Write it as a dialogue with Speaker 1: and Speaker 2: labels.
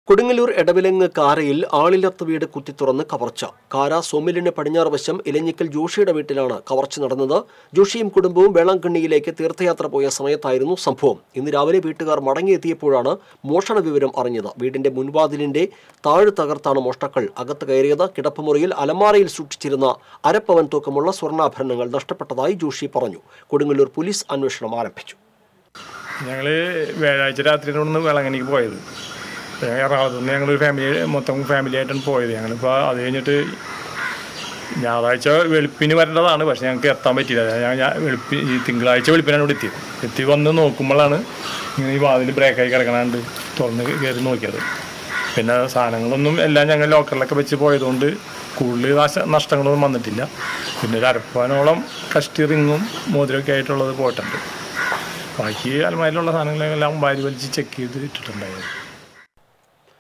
Speaker 1: കൊടുങ്ങല്ലൂർ എടവിലങ്ങ് കാരയിൽ ആളില്ലാത്ത വീട് കുത്തിത്തുറന്ന് കവർച്ച കാര സോമിലിന് പടിഞ്ഞാറ് വശം ഇലഞ്ഞിക്കൽ ജോഷിയുടെ വീട്ടിലാണ് കവർച്ച നടന്നത് ജോഷിയും കുടുംബവും വേളാങ്കണ്ണിയിലേക്ക് തീർത്ഥയാത്ര പോയ സമയത്തായിരുന്നു സംഭവം ഇന്ന് രാവിലെ വീട്ടുകാർ മടങ്ങിയെത്തിയപ്പോഴാണ് മോഷണ വിവരം അറിഞ്ഞത് വീടിന്റെ മുൻവാതിലിന്റെ താഴ് തകർത്താണ് മോഷ്ടാക്കൾ അകത്ത് കയറിയത് കിടപ്പുമുറിയിൽ അലമാരയിൽ സൂക്ഷിച്ചിരുന്ന അരപ്പവൻ തൂക്കമുള്ള സ്വർണ്ണാഭരണങ്ങൾ നഷ്ടപ്പെട്ടതായി ജോഷി പറഞ്ഞു കൊടുങ്ങല്ലൂർ പോലീസ് അന്വേഷണം ആരംഭിച്ചു
Speaker 2: ഞങ്ങൾ വ്യാഴാഴ്ച രാത്രി ഇവിടുന്ന് വേളങ്ങണിക്ക് പോയത് എറണാകുളത്ത് നിന്ന് ഞങ്ങൾ ഫാമിലി മൊത്തം ഫാമിലി ആയിട്ടാണ് പോയത് ഞങ്ങളിപ്പോൾ അത് കഴിഞ്ഞിട്ട് ഞായറാഴ്ച വെളുപ്പിന് വരേണ്ടതാണ് പക്ഷേ ഞങ്ങൾക്ക് എത്താൻ പറ്റിയില്ല ഞാൻ ഞാൻ വെളുപ്പി ഈ തിങ്കളാഴ്ച വെളുപ്പിനാണ് ഇവിടെ എത്തിയത് എത്തി വന്ന് നോക്കുമ്പോഴാണ് ഇങ്ങനെ ഈ വാതിൽ ബ്രേക്കായി കിടക്കണാണ്ട് തുറന്ന് കയറി നോക്കിയത് പിന്നെ സാധനങ്ങളൊന്നും എല്ലാം ഞങ്ങൾ ലോക്കറിലൊക്കെ വെച്ച് പോയതുകൊണ്ട് കൂടുതൽ നാശ നഷ്ടങ്ങളൊന്നും വന്നിട്ടില്ല പിന്നെ ഒരു അരപ്പനോളം കഷ്ടി റിങ്ങും മോതിരമൊക്കെ ആയിട്ടുള്ളത് പോയിട്ടുണ്ട് ബാക്കി അലമാരിലുള്ള സാധനങ്ങളെല്ലാം വാരി വലിച്ച് ചെക്ക് ചെയ്ത് ഇട്ടിട്ടുണ്ടായിരുന്നു